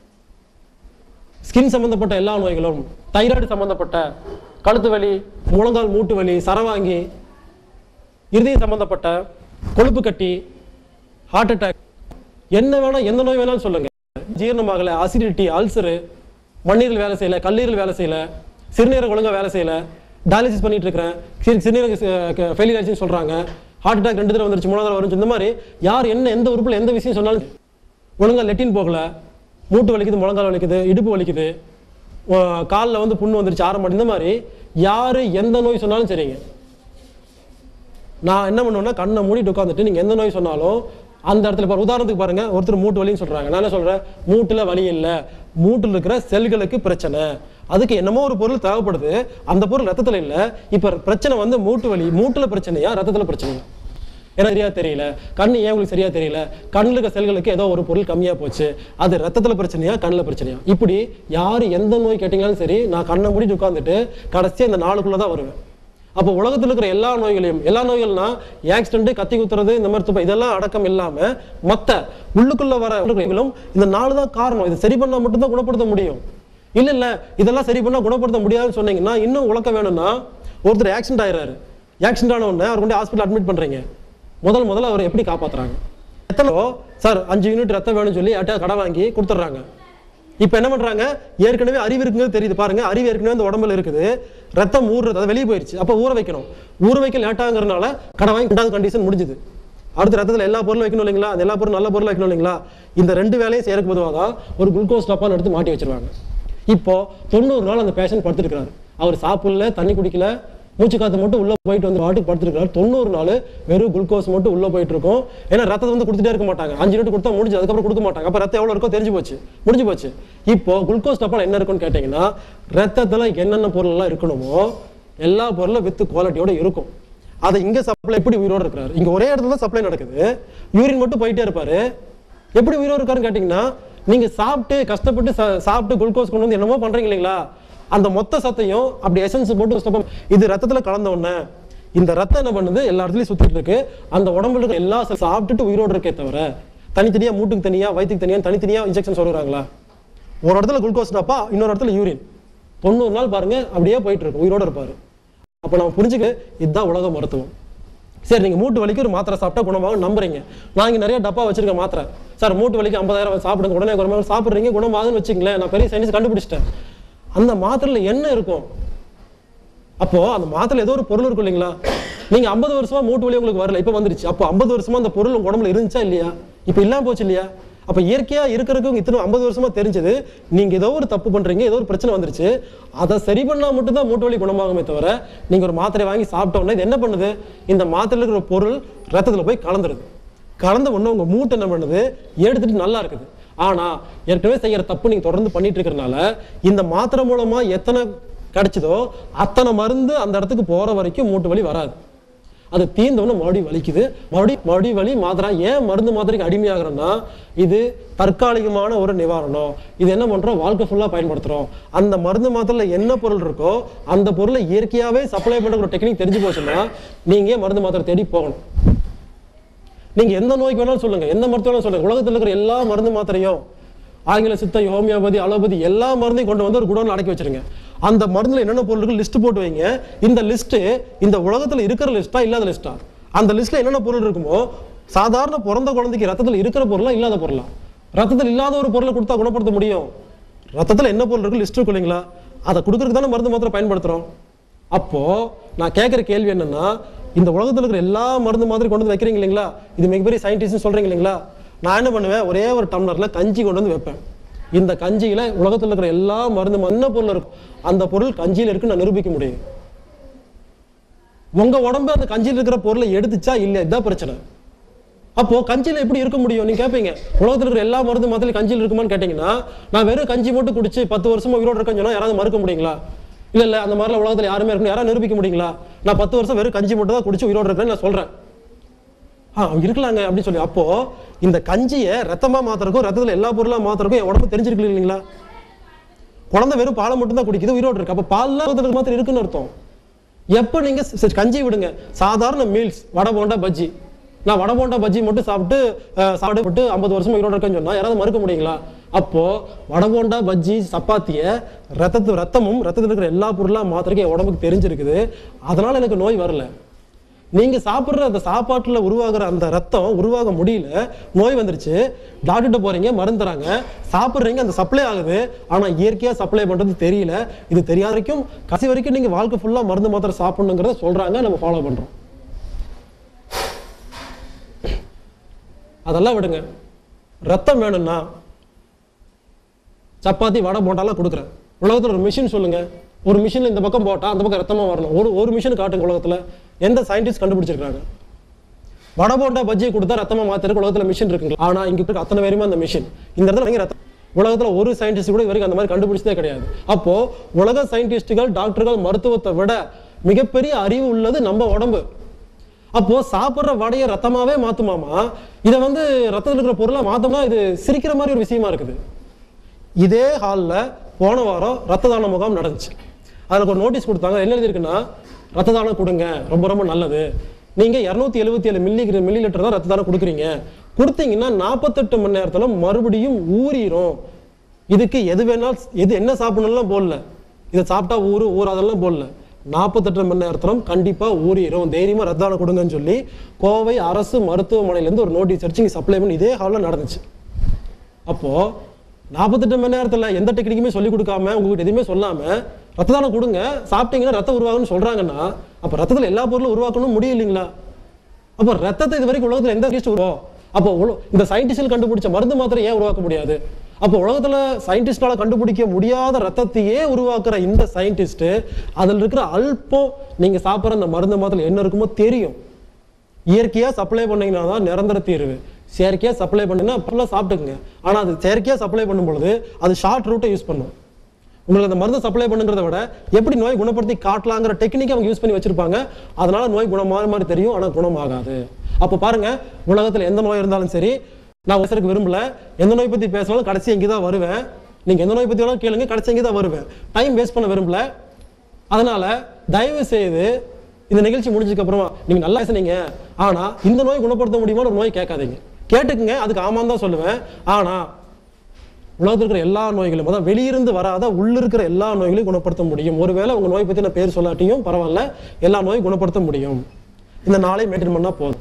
ஸ்கின் சம்பந்தப்பட்ட எல்லா நோய்களும் தைராய்டு சம்பந்தப்பட்ட கழுத்து வலி முழங்கால் மூட்டு வலி சரவாங்கி இருதய சம்பந்தப்பட்ட கொழுப்பு கட்டி ஹார்ட் அட்டாக் என்ன வேணா எந்த நோய் வேணாலும் சொல்லுங்க ஜீரணமாகல அசிடிட்டி அல்சரு மண்ணீரல் வேலை செய்யல கல்லீரல் வேலை செய்யல சிறுநீரக ஒழுங்கா வேலை செய்யல டயாலிசிஸ் பண்ணிட்டு இருக்கிறேன் சிறு- சிறுநீரக ஃபெயிலியர் ஆச்சுன்னு சொல்றாங்க ஹார்ட் அட்டாக் ரெண்டு தடவை வந்துருச்சு மூணாவது தடவை வந்துருச்சு இந்த மாதிரி யார் என்ன எந்த உறுப்புல எந்த விஷயம் சொன்னாலும் ஒழுங்கா லெட்டின் போகல மூட்டு வலிக்குது முழங்கால் வலிக்குது இடுப்பு வலிக்குது காலில் வந்து புண்ணு வந்துருச்சு ஆரம்பம் இந்த மாதிரி யாரு எந்த நோய் சொன்னாலும் சரிங்க நான் என்ன பண்ணுவேன்னா கண்ணை மூடிட்டு உட்காந்துட்டு நீங்க எந்த நோய் சொன்னாலும் அந்த இடத்துல பாரு உதாரணத்துக்கு பாருங்க ஒருத்தர் மூட்டு வலின்னு சொல்றாங்க நான் என்ன சொல்றேன் மூட்டுல வலி இல்லை மூட்டுல இருக்கிற செல்களுக்கு பிரச்சனை அதுக்கு என்னமோ ஒரு பொருள் தேவைப்படுது அந்த பொருள் ரத்தத்துல இல்ல இப்ப பிரச்சனை வந்து மூட்டு வலி மூட்டுல பிரச்சனையா ரத்தத்துல பிரச்சனையா எனக்கு சரியா தெரியல கண்ணு ஏன் உங்களுக்கு சரியா தெரியல கண்ணுல இருக்க செல்களுக்கு ஏதோ ஒரு பொருள் கம்மியா போச்சு அது ரத்தத்துல பிரச்சனையா கண்ணுல பிரச்சனையா இப்படி யாரு எந்த நோய் கேட்டீங்களாலும் சரி நான் கண்ணை மூடிட்டு உட்காந்துட்டு கடைசியா இந்த நாளுக்குள்ள தான் வருவேன் அப்போ உலகத்தில் இருக்கிற எல்லா நோய்களையும் எல்லா நோய்கள்னா ஆக்சிடென்ட் கத்தி குத்துறது இந்த மாதிரி துப்ப இதெல்லாம் அடக்கம் இல்லாம மத்த உள்ளுக்குள்ள வர நோய்களும் இந்த நாலு தான் காரணம் இது சரி பண்ணா மட்டும்தான் குணப்படுத்த முடியும் இல்ல இல்ல இதெல்லாம் சரி பண்ணா குணப்படுத்த முடியாதுன்னு சொன்னீங்கன்னா இன்னும் உழக்க வேணும்னா ஒருத்தர் ஆக்சிடென்ட் ஆயிடுறாரு ஆக்சிடென்ட் ஆன உடனே அவர் கொண்டு ஹாஸ்பிட்டல் அட்மிட் பண்றீங்க முதல் முதல்ல அவர் எப்படி காப்பாத்துறாங்க எத்தனை சார் அஞ்சு யூனிட் ரத்தம் வேணும்னு சொல்லி யார்கிட்ட கடை வாங்கி கொடுத்துட்றாங்க இப்போ என்ன பண்றாங்க ஏற்கனவே அறிவு இருக்குங்கிறது தெரியுது பாருங்க அறிவு ஏற்கனவே இந்த உடம்புல இருக்குது ரத்தம் ஊறுறது அது வெளியே போயிருச்சு அப்போ ஊற வைக்கணும் ஊற வைக்க லேட்டாங்கிறதுனால கடை வாங்கி ரெண்டாவது கண்டிஷன் முடிஞ்சுது அடுத்த ரத்தத்தில் எல்லா பொருளும் வைக்கணும் இல்லைங்களா அந்த எல்லா பொருளும் நல்ல பொருள் வைக்கணும் இல்லைங்களா இந்த ரெண்டு வேலையும் செய்யறதுக்கு பொதுவாக தான் ஒரு குளுக்கோஸ் டப்பான்னு எடுத்து மாட்டி வச்சிருவாங்க இப்போ தொண்ணூறு நாள் அந்த பேஷண்ட் படுத்துருக்காரு அவர் சாப்பிடல தண்ணி குடிக்கல மூச்சு காத்து மட்டும் உள்ள போயிட்டு வந்து பாட்டுக்கு படுத்துருக்காரு தொண்ணூறு நாள் வெறும் குளுக்கோஸ் மட்டும் உள்ள போயிட்டு இருக்கும் ஏன்னா ரத்தத்தை வந்து கொடுத்துட்டே இருக்க மாட்டாங்க அஞ்சு யூனிட் கொடுத்தா முடிஞ்சு அதுக்கப்புறம் கொடுக்க மாட்டாங்க அப்ப ரத்தம் எவ்வளவு இருக்கோ தெரிஞ்சு போச்சு முடிஞ்சு போச்சு இப்போ குளுக்கோஸ் டப்பால என்ன இருக்குன்னு கேட்டீங்கன்னா ரத்தத்துல என்னென்ன பொருள் எல்லாம் இருக்கணுமோ எல்லா பொருளும் வித்து குவாலிட்டியோட இருக்கும் அதை இங்க சப்ளை எப்படி உயிரோட இருக்கிறாரு இங்க ஒரே இடத்துல தான் சப்ளை நடக்குது யூரின் மட்டும் போயிட்டே இருப்பாரு எப்படி உயிரோட இருக்காருன்னு கேட்டீங்கன்னா நீங்க சாப்பிட்டு கஷ்டப்பட்டு சா- சாப்பிட்டு குளுக்கோஸ் கொண்டு வந்து என்னமோ பண்றீங்க இல்லைங்களா அந்த மொத்த சத்தையும் அப்படி எசன்ஸ் போட்டு சுத்தம் இது ரத்தத்துல கலந்த உடனே இந்த ரத்தம் என்ன பண்ணுது எல்லா இடத்துலயும் சுத்திட்டு இருக்கு அந்த உடம்புல இருக்க எல்லா cell சாப்பிட்டுட்டு உயிரோடு இருக்கே தவிர தனித்தனியா மூட்டுக்கு தனியா வயிற்றுக்கு தனியா தனித்தனியா இன்ஜெக்ஷன் சொல்லுறாங்களா ஒரு இடத்துல குளுக்கோஸ் டப்பா இன்னொரு இடத்துல யூரின் தொண்ணூறு நாள் பாருங்க அப்படியே போயிட்டு இருக்கு உயிரோட இருப்பாரு அப்ப நம்ம புரிஞ்சுக்க இதுதான் உலக மருத்துவம் சரி நீங்க மூட்டு வலிக்கு ஒரு மாத்திரை சாப்பிட்டா குணமாகும் நம்புறீங்க நான் இங்க நிறைய டப்பா வச்சிருக்கேன் மாத்திரை சார் மூட்டு வலிக்கு ஐம்பதாயிரம் சாப்பிடுங்க உடனே குணமாகும் சாப்பிடுறீங்க குணமாகுதுன்னு வச்சுங்களேன் நான் பெரிய சயின்ஸ் கண்டுபிடிச்சிட்டேன் அந்த மாத்திரையில என்ன இருக்கும் அப்போ அந்த மாத்திரை ஏதோ ஒரு பொருள் இருக்கும் இல்லைங்களா நீங்க ஐம்பது வருஷமா மூட்டு வலி உங்களுக்கு வரல இப்ப வந்துருச்சு அப்போ ஐம்பது வருஷமா அந்த பொருள் உங்க உடம்புல இருந்துச்சா இல்லையா இப்ப இல்லாம போச்சு இல்லையா அப்ப இயற்கையா இருக்கிறதுக்கு இத்தனை ஐம்பது வருஷமா தெரிஞ்சது நீங்க ஏதோ ஒரு தப்பு பண்றீங்க ஏதோ ஒரு பிரச்சனை வந்துருச்சு அதை சரி பண்ணா மட்டும்தான் மூட்டு வலி குணமாகுமே தவிர நீங்க ஒரு மாத்திரை வாங்கி சாப்பிட்ட உடனே இது என்ன பண்ணுது இந்த மாத்திரையில் இருக்கிற பொருள் ரத்தத்துல போய் கலந்துருது கலந்த உடனே உங்க மூட்டு என்ன பண்ணுது எடுத்துட்டு நல்லா இருக்குது ஆனா ஏற்கனவே செய்யற தப்பு நீங்க தொடர்ந்து பண்ணிட்டு இருக்கறனால இந்த மாத்திரை மூலமா எத்தனை கிடைச்சதோ அத்தனை மருந்து அந்த இடத்துக்கு போற வரைக்கும் மூட்டு வலி வராது அது தீர்ந்தவொடனே மறுபடியும் வலிக்குது மறுபடியும் மறுபடியும் வலி மாத்திரை ஏன் மருந்து மாத்திரைக்கு அடிமையாகிறோம்னா இது தற்காலிகமான ஒரு நிவாரணம் இது என்ன பண்றோம் வாழ்க்கை ஃபுல்லா பயன்படுத்துறோம் அந்த மருந்து மாத்திரையில என்ன பொருள் இருக்கோ அந்த பொருளை இயற்கையாவே சப்ளை பண்ற ஒரு டெக்னிக் தெரிஞ்சு போச்சுன்னா நீங்க ஏன் மருந்து மாத்திரை தேடி போகணும் நீங்க எந்த நோய்க்கு வேணாலும் சொல்லுங்க எந்த மருத்துவம் வேணாலும் சொல்லுங்க உலகத்துல இருக்கிற எல்லா மருந்து மாத்திரையும் ஆங்கில சித்த ஹோமியோபதி அலோபதி எல்லா மருந்தையும் கொண்டு வந்து ஒரு குடோன்ல அடக்கி வச்சிருங்க அந்த மருந்துல என்னென்ன பொருள் இருக்கு லிஸ்ட் போட்டு வைங்க இந்த லிஸ்ட் இந்த உலகத்துல இருக்கிற லிஸ்டா இல்லாத லிஸ்டா அந்த லிஸ்ட்ல என்னென்ன பொருள் இருக்குமோ சாதாரண பிறந்த குழந்தைக்கு ரத்தத்துல இருக்கிற பொருளா இல்லாத பொருளா ரத்தத்தில் இல்லாத ஒரு பொருளை கொடுத்தா குணப்படுத்த முடியும் ரத்தத்துல என்ன பொருள் இருக்கு லிஸ்ட் இருக்கு இல்லைங்களா அதை கொடுக்கறதுக்கு தானே மருந்து மாத்திரை பயன்படுத்துறோம் அப்போ நான் கேட்குற கேள்வி என்னன்னா இந்த உலகத்துல இருக்கிற எல்லா மருந்து மாதிரி கொண்டு வந்து வைக்கிறீங்க இல்லைங்களா இது மிகப்பெரிய சயின்டிஸ்ட் சொல்றீங்க இல்லைங்களா நான் என்ன பண்ணுவேன் ஒரே ஒரு டம்ளர்ல கஞ்சி கொண்டு வந்து வைப்பேன் இந்த கஞ்சியில உலகத்துல இருக்கிற எல்லா மருந்து என்ன பொருள் இருக்கும் அந்த பொருள் கஞ்சியில இருக்குன்னு நான் நிரூபிக்க முடியும் உங்க உடம்பு அந்த கஞ்சியில் இருக்கிற பொருளை எடுத்துச்சா இல்லையா இதுதான் பிரச்சனை அப்போ கஞ்சியில எப்படி இருக்க முடியும் நீங்க கேட்பீங்க உலகத்துல இருக்கிற எல்லா மருந்து மாத்திரையும் கஞ்சியில் இருக்குமான்னு கேட்டீங்கன்னா நான் வெறும் கஞ்சி மட்டும் குடிச்சு பத்து வருஷமா உயிரோட இருக்கேன்னு சொன்னா யாராவது மறுக்க முடியுங்களா இல்ல இல்ல அந்த மாதிரிலாம் உலகத்துல யாருமே இருக்கணும் யாராவது நிரூபிக்க முடியுங்களா நான் பத்து வருஷம் வெறும் கஞ்சி மட்டும் தான் குடிச்சு உயிரோட இருக்கேன்னு நான் சொல்றேன் ஆ இருக்கலாங்க அப்படின்னு சொல்லி அப்போ இந்த கஞ்சியை ரத்தமா மாத்துறதுக்கும் ரத்தத்துல எல்லா பொருளா மாத்துறதுக்கும் என் உடம்பு தெரிஞ்சிருக்கு இல்லைங்களா குழந்தை வெறும் பாலை மட்டும் தான் குடிக்குது உயிரோடு இருக்கு அப்ப பால்லாம் உலகத்துல மாத்திரம் இருக்குன்னு அர்த்தம் எப்போ நீங்க சி- சி- கஞ்சி விடுங்க சாதாரண மீல்ஸ் வடை போண்டா பஜ்ஜி நான் வடை போண்டா பஜ்ஜி மட்டும் சாப்பிட்டு அஹ், சாப்பிட்டு ஐம்பது வருஷமா உயிரோட இருக்கேன்னு சொன்னா யாராவது மறுக்க முடியுங்களா அப்போ வடை போண்டா பஜ்ஜி சப்பாத்திய ரத்தத்து ரத்தமும் ரத்தத்தில் இருக்கிற எல்லா பொருளா மாத்திரைக்கு என் உடம்புக்கு தெரிஞ்சிருக்குது அதனால எனக்கு நோய் வரல நீங்க சாப்பிடுற அந்த சாப்பாட்டுல உருவாகுற அந்த ரத்தம் உருவாக முடியல நோய் வந்துருச்சு டாக்டர்கிட்ட போறீங்க மருந்து தராங்க சாப்பிடுறீங்க அந்த சப்ளை ஆகுது ஆனா இயற்கையா சப்ளை பண்றது தெரியல இது தெரியாத வரைக்கும் கடைசி வரைக்கும் நீங்க வாழ்க்கை ஃபுல்லா மருந்து மாத்திரை சாப்பிடணுங்கிறத சொல்றாங்க நம்ம ஃபாலோ பண்றோம் அதெல்லாம் விடுங்க ரத்தம் வேணும்னா சப்பாத்தி வடை போண்டாலாம் கொடுக்குறேன் உலகத்துல ஒரு மிஷின் சொல்லுங்க ஒரு மிஷின்ல இந்த பக்கம் போட்டா அந்த பக்கம் ரத்தமா வரணும் ஒரு ஒரு மிஷின் காட்டுங்க உலகத்துல எந்த சயின்டிஸ்ட் கண்டுபிடிச்சிருக்காங்க வடை போண்டா பஜ்ஜியை கொடுத்தா ரத்தமா மாத்திருக்கு உலகத்துல மிஷின் இருக்குங்களா ஆனா இங்க இருக்க அத்தனை பேருமே அந்த மிஷின் இந்த இடத்துல நீங்க ரத்தம் உலகத்துல ஒரு சயின்டிஸ்ட் கூட இது வரைக்கும் அந்த மாதிரி கண்டுபிடிச்சதே கிடையாது அப்போ உலக சயின்டிஸ்டுகள் டாக்டர்கள் மருத்துவத்தை விட மிகப்பெரிய அறிவு உள்ளது நம்ம உடம்பு அப்போ சாப்பிடுற வடையை ரத்தமாவே மாத்துமாமா இதை வந்து ரத்தத்தில் இருக்கிற பொருளா மாத்தோம்னா இது சிரிக்கிற மாதிரி ஒரு விஷயமா இருக்குது இதே ஹாலில் போன வாரம் ரத்த தான முகாம் நடந்துச்சு அதில் ஒரு நோட்டீஸ் கொடுத்தாங்க என்ன எழுதியிருக்குன்னா ரத்த தானம் கொடுங்க ரொம்ப ரொம்ப நல்லது நீங்கள் இரநூத்தி எழுபத்தி ஏழு மில்லி மில்லி லிட்டர் தான் ரத்த தானம் கொடுக்குறீங்க கொடுத்தீங்கன்னா நாற்பத்தெட்டு மணி நேரத்தில் மறுபடியும் ஊறிடும் இதுக்கு எது வேணாலும் எது என்ன சாப்பிடணும்லாம் போடல இதை சாப்பிட்டா ஊறு ஊறாதெல்லாம் போடல நாற்பத்தெட்டு மணி நேரத்திலும் கண்டிப்பாக ஊறிடும் தைரியமாக ரத்த தானம் கொடுங்கன்னு சொல்லி கோவை அரசு மருத்துவமனையிலேருந்து ஒரு நோட்டீஸ் அடிச்சு இங்கே சப்ளை பண்ணி இதே ஹாலில் நடந்துச்சு அப்போ நாற்பத்தெட்டு மணி நேரத்துல எந்த டெக்னிக்குமே சொல்லி கொடுக்காம உங்ககிட்ட எதுவுமே சொல்லாம ரத்த தானம் கொடுங்க சாப்பிட்டீங்கன்னா ரத்தம் உருவாகும்னு சொல்றாங்கன்னா அப்ப ரத்தத்துல எல்லா பொருளும் உருவாக்கணும் முடியும் இல்லைங்களா அப்போ ரத்தத்தை இது வரைக்கும் உலகத்துல எந்த சயின்டிஸ்ட் உருவோ அப்போ உல- இந்த சயின்டிஸ்டில் கண்டுபிடிச்ச மருந்து மாத்திரை ஏன் உருவாக்க முடியாது அப்போ உலகத்துல சயின்டிஸ்டால கண்டுபிடிக்க முடியாத ரத்தத்தையே உருவாக்குற இந்த சயின்டிஸ்ட் அதுல இருக்கிற அல்பம் நீங்க சாப்பிட்ற அந்த மருந்து மாத்திரை என்ன இருக்குமோ தெரியும் இயற்கையா சப்ளை பண்ணீங்கன்னா தான் நிரந்தர தீர்வு செயற்கையா சப்ளை பண்ணீங்கன்னா அப்பெல்லாம் சாப்பிட்டுக்குங்க ஆனா அது செயற்கையா சப்ளை பண்ணும் பொழுது அது ஷார்ட் ரூட்டை யூஸ் பண்ணும் உங்களுக்கு அந்த மருந்து சப்ளை பண்ணுங்கிறத விட எப்படி நோய் குணப்படுத்தி காட்டலாங்கிற டெக்னிக் அவங்க யூஸ் பண்ணி வச்சிருப்பாங்க அதனால நோய் குணமான மாதிரி தெரியும் ஆனா குணமாகாது அப்போ பாருங்க உலகத்துல எந்த நோய் இருந்தாலும் சரி நான் பேசுறதுக்கு விரும்பல எந்த நோய் பத்தி பேசினாலும் கடைசி இங்கே தான் வருவேன் நீங்க எந்த நோய் பத்தி வேணாலும் கேளுங்க கடைசி இங்கே தான் வருவேன் டைம் வேஸ்ட் பண்ண விரும்பல அதனால தயவு செய்து இந்த நிகழ்ச்சி முடிஞ்சதுக்கு அப்புறமா நீங்க நல்லா பேசுனீங்க ஆனா இந்த நோய் குணப்படுத்த முடியுமான்னு ஒரு நோய் கேட்காதீங்க கேட்டுக்குங்க அதுக்கு ஆமான்னு தான் சொல்லுவேன் ஆனா உலகத்தில் இருக்கிற எல்லா நோய்களும் அதான் வெளியிருந்து வராத உள்ளிருக்கிற எல்லா நோய்களையும் குணப்படுத்த முடியும் ஒருவேளை உங்க நோய் பத்தி நான் பேர் சொல்லாட்டியும் பரவாயில்ல எல்லா நோயும் குணப்படுத்த முடியும் இந்த நாளை மெயின்டைன் பண்ணா போதும்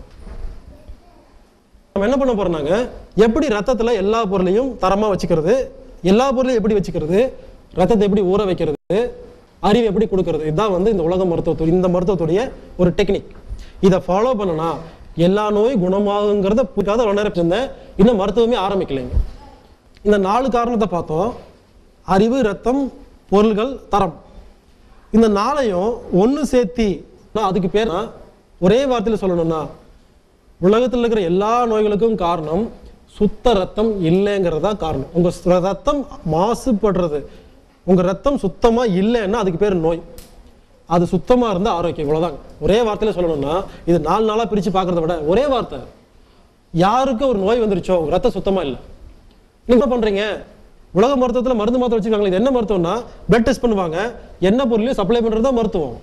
நம்ம என்ன பண்ண போறோம்னாங்க எப்படி ரத்தத்துல எல்லா பொருளையும் தரமா வச்சுக்கிறது எல்லா பொருளையும் எப்படி வச்சுக்கிறது ரத்தத்தை எப்படி ஊற வைக்கிறது அறிவு எப்படி கொடுக்கறது இதுதான் வந்து இந்த உலக மருத்துவத்துறை இந்த மருத்துவத்துடைய ஒரு டெக்னிக் இதை ஃபாலோ பண்ணனா எல்லா நோய் குணமாகுங்கிறத புரியாத ரொம்ப நேரம் இருந்தேன் இன்னும் மருத்துவமே ஆரம்பிக்கலைங்க இந்த நாலு காரணத்தை பார்த்தோம் அறிவு ரத்தம் பொருள்கள் தரம் இந்த நாளையும் ஒன்று சேர்த்தி நான் அதுக்கு பேர் ஒரே வார்த்தையில் சொல்லணும்னா உலகத்தில் இருக்கிற எல்லா நோய்களுக்கும் காரணம் சுத்த ரத்தம் இல்லைங்கிறது தான் காரணம் உங்க சு- ரத்தம் மாசுபடுறது உங்க ரத்தம் சுத்தமா இல்லைன்னா அதுக்கு பேர் நோய் அது சுத்தமா இருந்தா ஆரோக்கியம் இவ்வளவுதான் ஒரே வார்த்தையில சொல்லணும்னா இது நாலு நாளா பிரிச்சு பார்க்கறத விட ஒரே வார்த்தை யாருக்கு ஒரு நோய் வந்துருச்சோ உங்க ரத்தம் சுத்தமா இல்லை நீங்க என்ன பண்றீங்க உலக மருத்துவத்துல மருந்து மாத்திரை வச்சிருக்காங்களே இது என்ன மருத்துவம்னா பிளட் டெஸ்ட் பண்ணுவாங்க என்ன பொருளையும் சப்ளை பண்றது தான் மருத்துவம்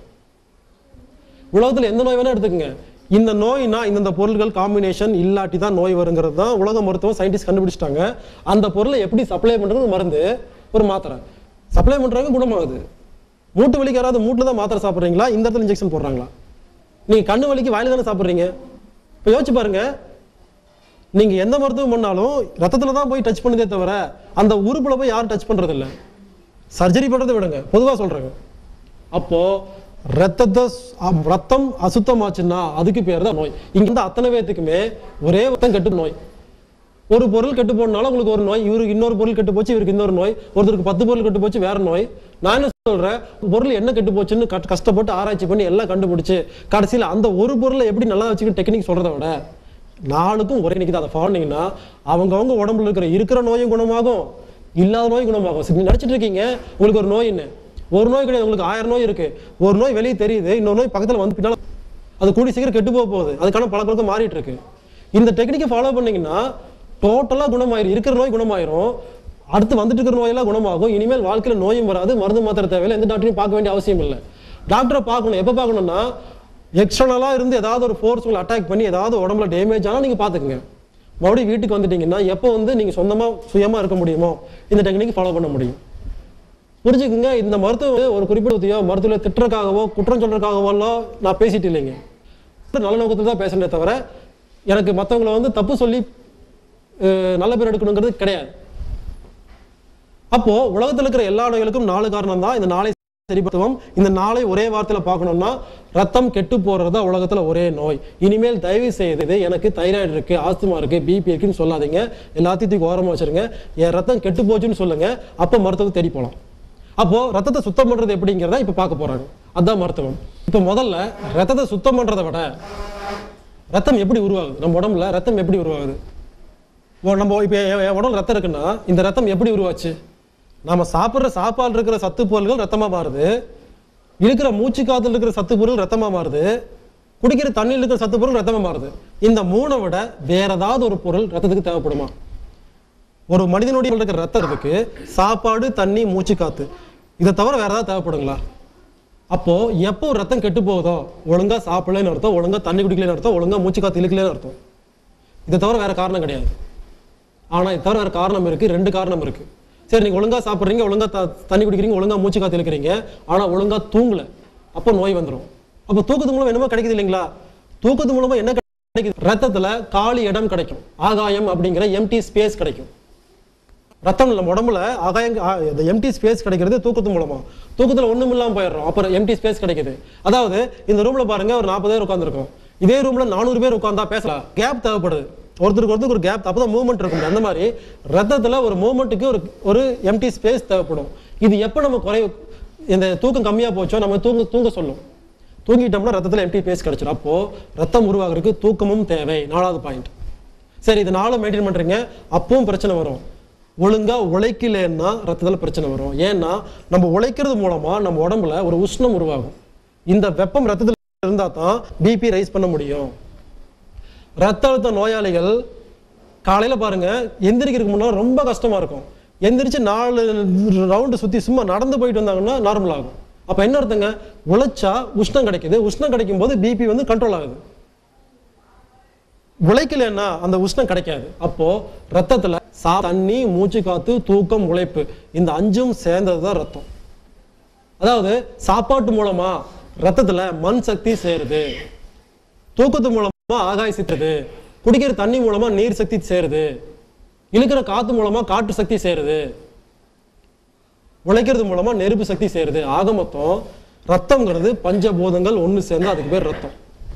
உலகத்துல எந்த நோய் வேணா எடுத்துக்கங்க இந்த நோய்னா இந்தந்த பொருள்கள் காம்பினேஷன் இல்லாட்டி தான் நோய் வருங்கிறது தான் உலக மருத்துவம் சயின்டிஸ்ட் கண்டுபிடிச்சிட்டாங்க அந்த பொருளை எப்படி சப்ளை பண்றது மருந்து ஒரு மாத்திரை சப்ளை பண்றாங்க குணமாகுது மூட்டு வலிக்கு யாராவது மூட்டில் தான் மாத்திரை சாப்பிட்றீங்களா இந்த இடத்துல இன்ஜெக்ஷன் போடுறாங்களா நீங்க கண்ணு வலிக்கு வாயில தானே சாப்பிட்றீங்க இப்போ யோசிச்சு பாருங்க நீங்க எந்த மருத்துவம் பண்ணாலும் ரத்தத்துல தான் போய் டச் பண்ணுதே தவிர அந்த உறுப்புல போய் யாரும் டச் பண்றது இல்ல சர்ஜரி பண்றதை விடுங்க பொதுவா சொல்றேங்க அப்போ ரத்தத்தை ஸ்- அம், ரத்தம் அசுத்தமாச்சுன்னா அதுக்கு பேர் தான் நோய் இங்க இருந்த அத்தனை பேத்துக்குமே ஒரே ரத்தம் கெட்டு நோய் ஒரு பொருள் கெட்டு போனாலும் உங்களுக்கு ஒரு நோய் இவருக்கு இன்னொரு பொருள் கெட்டு போச்சு இவருக்கு இன்னொரு நோய் ஒருத்தருக்கு பத்து பொருள் கெட்டு போச்சு வேற நோய் நான் என்ன சொல்றேன் பொருள் என்ன கெட்டு போச்சுன்னு கஷ்ட- கஷ்டப்பட்டு ஆராய்ச்சி பண்ணி எல்லாம் கண்டுபிடிச்சு கடைசியில் அந்த ஒரு பொருளை எப்படி நல்லா வச்சுக்கிட்டு டெக்னிக் சொல்றதை விட நாளுக்கும் ஒரே நினைக்குது அதை ஃபாலோனிங்கன்னா அவங்கவங்க உடம்புல இருக்கிற இருக்கிற நோயும் குணமாகும் இல்லாத நோய் குணமாகும் சரி, நீங்க நினைச்சிட்டு இருக்கீங்க உங்களுக்கு ஒரு நோயின்னு ஒரு நோய் கிடையாது உங்களுக்கு ஆயிரம் நோய் இருக்கு ஒரு நோய் வெளியே தெரியுது இன்னொரு நோய் பக்கத்துல வந்து பின்னால அது கூடி சீக்கிரம் கெட்டு போக போகுது அதுக்கான பழக்கம் மாறிட்டு இருக்கு இந்த டெக்னிக்கை ஃபாலோ பண்ணீங்கன்னா டோட்டலா குணமாயிரும் இருக்கிற நோய் குணமாயிரும் அடுத்து வந்துட்டு இருக்கிற நோயெல்லாம் குணமாகும் இனிமேல் வாழ்க்கையில நோயும் வராது மருந்து மாத்திரை தேவையில்லை எந்த டாக்டரையும் பார்க்க வேண்டிய அவசியம் இல்லை டாக்டரை பார்க்கணும் எப்போ பார்க்கணும்னா எக்ஸ்டர்னலா இருந்து ஏதாவது ஒரு ஃபோர்ஸ் உங்களை அட்டாக் பண்ணி ஏதாவது உடம்புல டேமேஜ் ஆனால் நீங்க பார்த்துக்குங்க மறுபடியும் வீட்டுக்கு வந்துட்டீங்கன்னா எப்போ வந்து நீங்க சொந்தமா சுயமா இருக்க முடியுமோ இந்த டெக்னிக் ஃபாலோ பண்ண முடியும் புரிஞ்சுக்குங்க இந்த மருத்துவம் ஒரு குறிப்பிட்ட மருத்துவ திட்டுறதுக்காகவோ குற்றம் சொல்றதுக்காகவோ நான் பேசிட்டு இல்லைங்க நல்ல நோக்கத்தில் தான் பேசுறேனே தவிர எனக்கு மற்றவங்களை வந்து தப்பு சொல்லி அஹ், நல்ல பேர் எடுக்கணுங்கிறது கிடையாது அப்போ உலகத்தில் இருக்கிற எல்லா நோய்களுக்கும் நாலு காரணம் தான் இந்த நாளை சரிபடுத்துவோம் இந்த நாளை ஒரே வார்த்தையில பார்க்கணும்னா ரத்தம் கெட்டு போறது தான் உலகத்துல ஒரே நோய் இனிமேல் தயவு செய்து எனக்கு தைராய்டு இருக்கு ஆஸ்துமா இருக்கு பிபி இருக்குன்னு சொல்லாதீங்க எல்லாத்தையும் தூக்கி ஓரமா வச்சிருங்க என் ரத்தம் கெட்டு போச்சுன்னு சொல்லுங்க அப்ப மருத்துவத்தை தேடி போலாம் அப்போ ரத்தத்தை சுத்தம் பண்றது எப்படிங்கிறத இப்ப பார்க்க போறாங்க அதான் மருத்துவம் இப்ப முதல்ல ரத்தத்தை சுத்தம் பண்றதை விட ரத்தம் எப்படி உருவாகுது நம்ம உடம்புல ரத்தம் எப்படி உருவாகுது ஓ, நம்ம இப்போ என் உடம்புல ரத்தம் இருக்குன்னா இந்த ரத்தம் எப்படி உருவாச்சு நாம சாப்பிட்ற சாப்பாடு இருக்கிற சத்து பொருள்கள் ரத்தமா மாறுது இருக்கிற மூச்சு காத்துல இருக்கிற சத்து பொருள் ரத்தமா மாறுது குடிக்கிற தண்ணியில் இருக்கிற சத்து பொருள் ரத்தமா மாறுது இந்த மூணை விட வேற ஏதாவது ஒரு பொருள் ரத்தத்துக்கு தேவைப்படுமா ஒரு மனிதனுடைய உடம்புல இருக்கிற ரத்தத்துக்கு சாப்பாடு தண்ணி மூச்சு காத்து இதை தவிர வேற ஏதாவது தேவைப்படுங்களா அப்போ எப்போ ஒரு ரத்தம் கெட்டு போகுதோ ஒழுங்கா சாப்பிடலன்னு அர்த்தம் ஒழுங்கா தண்ணி குடிக்கலன்னு அர்த்தம் ஒழுங்கா மூச்சு காத்து இழுக்கலன்னு அர்த்தம் இதை தவிர வேற காரணம் கிடையாது ஆனா இது தவிர வேற காரணம் இருக்கு ரெண்டு காரணம் இருக்கு சரி நீங்க ஒழுங்கா சாப்பிடுறீங்க ஒழுங்கா த- தண்ணி குடிக்கிறீங்க ஒழுங்கா மூச்சு காத்து இழுக்கிறீங்க ஆனா ஒழுங்கா தூங்கல அப்போ நோய் வந்துரும் அப்போ தூக்கத்து மூலம் என்னமோ கிடைக்குது இல்லைங்களா தூக்கத்து மூலமா என்ன கிடைக்குது ரத்தத்துல காலி இடம் கிடைக்கும் ஆகாயம் அப்படிங்கிற எம்டி ஸ்பேஸ் கிடைக்கும் ரத்தம் நம்ம உடம்புல ஆகாயம் ஆ, இந்த எம்டி ஸ்பேஸ் கிடைக்கிறது தூக்கத்து மூலமா தூக்கத்துல ஒண்ணும் இல்லாம போயிடுறோம் அப்புறம் எம்டி ஸ்பேஸ் கிடைக்குது அதாவது இந்த ரூம்ல பாருங்க ஒரு நாற்பது பேர் உட்காந்துருக்கோம் இதே ரூம்ல நானூறு பேர் உட்காந்தா பேசலாம் கேப் தேவைப்படுது ஒருத்தருக்கு ஒருத்தருக்கு ஒரு கேப் அப்பதான் மூவ்மெண்ட் இருக்கும் அந்த மாதிரி ரத்தத்துல ஒரு மூவ்மெண்ட்டுக்கு ஒரு ஒரு எம்டி ஸ்பேஸ் தேவைப்படும் இது எப்போ நம்ம குறை இந்த தூக்கம் கம்மியா போச்சோ நம்ம தூங்க தூங்க சொல்லும் தூங்கிட்டோம்னா ரத்தத்துல எம்டி ஸ்பேஸ் கிடைச்சிடும் அப்போ ரத்தம் உருவாகிறதுக்கு தூக்கமும் தேவை நாலாவது பாயிண்ட் சரி இது நாளும் மெயின்டைன் பண்றீங்க அப்பவும் பிரச்சனை வரும் ஒழுங்கா உழைக்கலன்னா ரத்தத்துல பிரச்சனை வரும் ஏன்னா நம்ம உழைக்கிறது மூலமா நம்ம உடம்புல ஒரு உஷ்ணம் உருவாகும் இந்த வெப்பம் ரத்தத்துல இருந்தா தான் பிபி ரைஸ் பண்ண முடியும் ரத்த அழுத்த நோயாளிகள் காலையில பாருங்க எந்திரிக்கிறதுக்கு முன்னாடி ரொம்ப கஷ்டமா இருக்கும் எந்திரிச்சு நாலு ரவுண்டு சுத்தி சும்மா நடந்து போயிட்டு வந்தாங்கன்னா நார்மல் ஆகும் அப்ப என்ன அர்த்தங்க உழைச்சா உஷ்ணம் கிடைக்குது உஷ்ணம் கிடைக்கும் போது பிபி வந்து கண்ட்ரோல் ஆகுது உழைக்கலன்னா அந்த உஷ்ணம் கிடைக்காது அப்போ ரத்தத்துல சா தண்ணி மூச்சு காத்து தூக்கம் உழைப்பு இந்த அஞ்சும் சேர்ந்தது தான் ரத்தம் அதாவது சாப்பாட்டு மூலமா ரத்தத்துல மண் சக்தி சேருது தூக்கத்து மூலமா ஆகாய சித்துறது குடிக்கிற தண்ணி மூலமா நீர் சக்தி சேருது இழுக்கிற காத்து மூலமா காற்று சக்தி சேருது உழைக்கிறது மூலமா நெருப்பு சக்தி சேருது ஆக மொத்தம் ரத்தம்ங்கிறது பஞ்சபூதங்கள் ஒண்ணு சேர்ந்து அதுக்கு பேர் ரத்தம்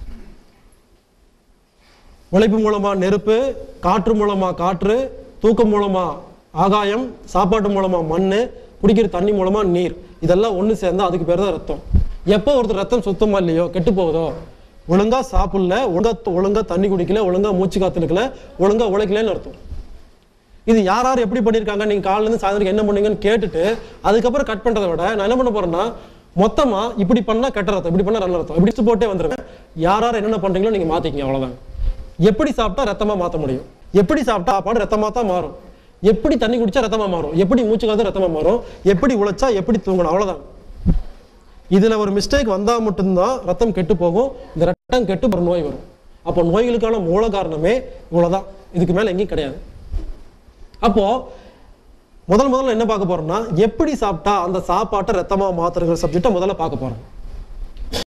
உழைப்பு மூலமா நெருப்பு காற்று மூலமா காற்று தூக்கம் மூலமா ஆகாயம் சாப்பாட்டு மூலமா மண்ணு குடிக்கிற தண்ணி மூலமா நீர் இதெல்லாம் ஒண்ணு சேர்ந்தா அதுக்கு பேர் தான் ரத்தம் எப்போ ஒருத்தர் ரத்தம் சுத்தமா இல்லையோ கெட்டு போகுதோ ஒழுங்கா சாப்பிடல ஒழுங்கா ஒழுங்கா தண்ணி குடிக்கல ஒழுங்கா மூச்சு காத்து இழுக்கல ஒழுங்கா உழைக்கலன்னு அர்த்தம் இது யார் யார் எப்படி பண்ணியிருக்காங்க நீங்க காலையில இருந்து சாயந்தரம் என்ன பண்ணீங்கன்னு கேட்டுட்டு அதுக்கப்புறம் கட் பண்றதை விட நான் என்ன பண்ண போறேன்னா மொத்தமா இப்படி பண்ணா கெட்ட ரத்தம் இப்படி பண்ணா நல்ல ரத்தம் இப்படி list போட்டே வந்துருவேன் யார் யார் என்னென்ன பண்றீங்களோ நீங்க மாத்திக்கங்க அவ்வளவுதான் எப்படி சாப்பிட்டா ரத்தமா மாத்த முடியும் எப்படி சாப்பிட்டா சாப்பாடு ரத்தமா தான் மாறும் எப்படி தண்ணி குடிச்சா ரத்தமா மாறும் எப்படி மூச்சு காத்து ரத்தமா மாறும் எப்படி உழைச்சா எப்படி தூங்கணும் அவ்வளவுதான் இதுல ஒரு மிஸ்டேக் வந்தா மட்டும்தான் ரத்தம் கெட்டு போகும் இந்த ரத்தம் கெட்டு ஒரு நோய் வரும் அப்போ நோய்களுக்கான மூல காரணமே இவ்வளவுதான் இதுக்கு மேல எங்கேயும் கிடையாது அப்போ முதல் முதல்ல என்ன பார்க்க போறோம்னா எப்படி சாப்பிட்டா அந்த சாப்பாட்டை ரத்தமா மாத்துறங்கிற சப்ஜெக்டை முதல்ல பார்க்க போறோம்